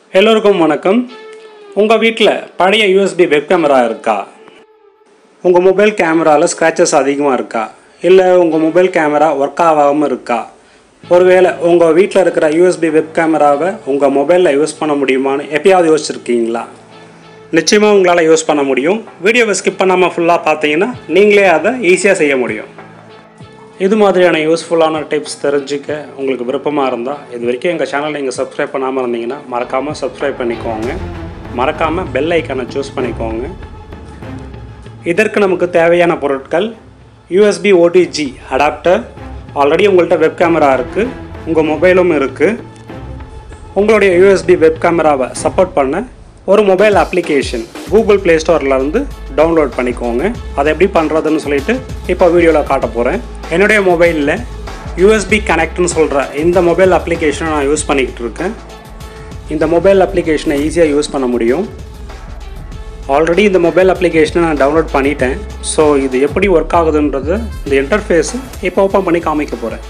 எல்லோருக்கும் வணக்கம் உங்கள் வீட்டில் பழைய யூஎஸ்பி வெப் கேமரா இருக்கா உங்கள் மொபைல் கேமராவில் ஸ்க்ராச்சஸ் அதிகமாக இருக்கா இல்லை உங்கள் மொபைல் கேமரா ஒர்க் ஆகாமல் இருக்கா ஒருவேளை உங்கள் வீட்டில் இருக்கிற யூஎஸ்பி வெப் கேமராவை உங்கள் மொபைலில் யூஸ் பண்ண முடியுமான்னு எப்பயாவது யோசிச்சிருக்கீங்களா நிச்சயமாக உங்களால் யூஸ் பண்ண முடியும் வீடியோவை ஸ்கிப் பண்ணாமல் ஃபுல்லாக பார்த்தீங்கன்னா நீங்களே அதை ஈஸியாக செய்ய முடியும் இது மாதிரியான யூஸ்ஃபுல்லான டிப்ஸ் தெரிஞ்சுக்க உங்களுக்கு விருப்பமாக இருந்தால் இது வரைக்கும் எங்கள் சேனலை நீங்கள் சப்ஸ்கிரைப் பண்ணாமல் இருந்தீங்கன்னா மறக்காமல் சப்ஸ்கிரைப் பண்ணிக்கோங்க மறக்காமல் பெல் ஐக்கானை சூஸ் பண்ணிக்கோங்க இதற்கு நமக்கு தேவையான பொருட்கள் யூஎஸ்பி ஓடிஜி அடாப்டர் ஆல்ரெடி உங்கள்கிட்ட வெப் கேமரா இருக்குது உங்கள் மொபைலும் இருக்குது உங்களுடைய யூஎஸ்பி வெப் கேமராவை சப்போர்ட் பண்ண ஒரு மொபைல் அப்ளிகேஷன் கூகுள் ப்ளே ஸ்டோர்லேருந்து டவுன்லோட் பண்ணிக்கோங்க அதை எப்படி பண்ணுறதுன்னு சொல்லிட்டு இப்போ வீடியோவில் காட்ட போகிறேன் என்னுடைய மொபைலில் யூஎஸ்பி கனெக்ட்னு சொல்கிற இந்த மொபைல் அப்ளிகேஷனை நான் யூஸ் பண்ணிக்கிட்டு இருக்கேன் இந்த மொபைல் அப்ளிகேஷனை ஈஸியாக யூஸ் பண்ண முடியும் ஆல்ரெடி இந்த மொபைல் அப்ளிகேஷனை நான் டவுன்லோட் பண்ணிட்டேன் ஸோ இது எப்படி ஒர்க் ஆகுதுன்றது இந்த இன்டர்ஃபேஸு இப்போ ஓப்பன் பண்ணி காமிக்க போகிறேன்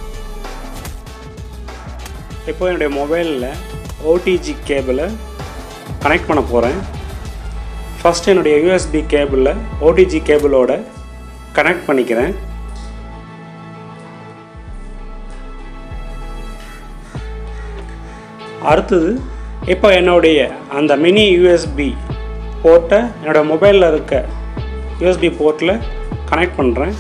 இப்போ என்னுடைய மொபைலில் ஓடிஜி கேபிளை கனெக்ட் பண்ண போகிறேன் ஃபஸ்ட் என்னுடைய யூஎஸ்பி கேபிளில் ஓடிஜி கேபிளோட கனெக்ட் பண்ணிக்கிறேன் அடுத்தது இப்போ என்னுடைய அந்த மினி யூஎஸ்பி போர்ட்டை என்னோடய மொபைலில் இருக்க யூஎஸ்பி போர்ட்டில் கனெக்ட் பண்ணுறேன்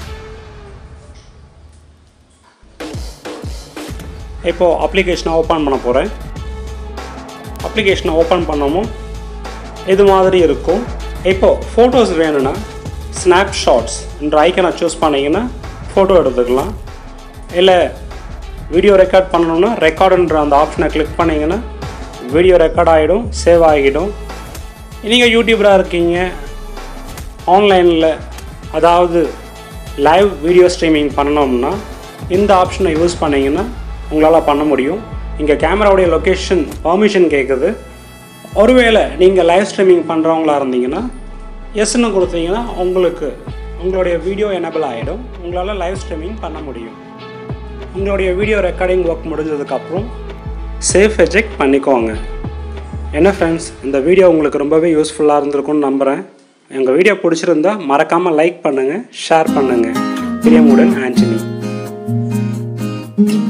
இப்போது அப்ளிகேஷனை ஓப்பன் பண்ண போகிறேன் அப்ளிகேஷனை ஓப்பன் பண்ணவும் இது மாதிரி இருக்கும் இப்போது ஃபோட்டோஸ் வேணும்னா ஸ்னாப்ஷாட்ஸ் என்ற ஐக்கனை சூஸ் பண்ணிங்கன்னா ஃபோட்டோ எடுத்துக்கலாம் இல்லை வீடியோ ரெக்கார்ட் பண்ணணுன்னா ரெக்கார்டுன்ற அந்த ஆப்ஷனை கிளிக் பண்ணிங்கன்னா வீடியோ ரெக்கார்ட் ஆகிடும் சேவ் ஆகிடும் நீங்கள் யூடியூபராக இருக்கீங்க ஆன்லைனில் அதாவது லைவ் வீடியோ ஸ்ட்ரீமிங் பண்ணணும்னா இந்த ஆப்ஷனை யூஸ் பண்ணிங்கன்னா உங்களால் பண்ண முடியும் இங்கே கேமராவுடைய லொக்கேஷன் பர்மிஷன் கேட்குது ஒருவேளை நீங்கள் லைவ் ஸ்ட்ரீமிங் பண்ணுறவங்களா இருந்தீங்கன்னா எஸ்ன்னு கொடுத்தீங்கன்னா உங்களுக்கு உங்களுடைய வீடியோ எனபிள் ஆகிடும் உங்களால் லைவ் ஸ்ட்ரீமிங் பண்ண முடியும் உங்களுடைய வீடியோ ரெக்கார்டிங் ஒர்க் முடிஞ்சதுக்கப்புறம் சேஃப் எஜெக்ட் பண்ணிக்கோங்க என்ன ஃப்ரெண்ட்ஸ் இந்த வீடியோ உங்களுக்கு ரொம்பவே யூஸ்ஃபுல்லாக இருந்திருக்கும்னு நம்புகிறேன் எங்கள் வீடியோ பிடிச்சிருந்தா மறக்காமல் லைக் பண்ணுங்கள் ஷேர் பண்ணுங்கள் பிரியமுடன் ஆண்டனி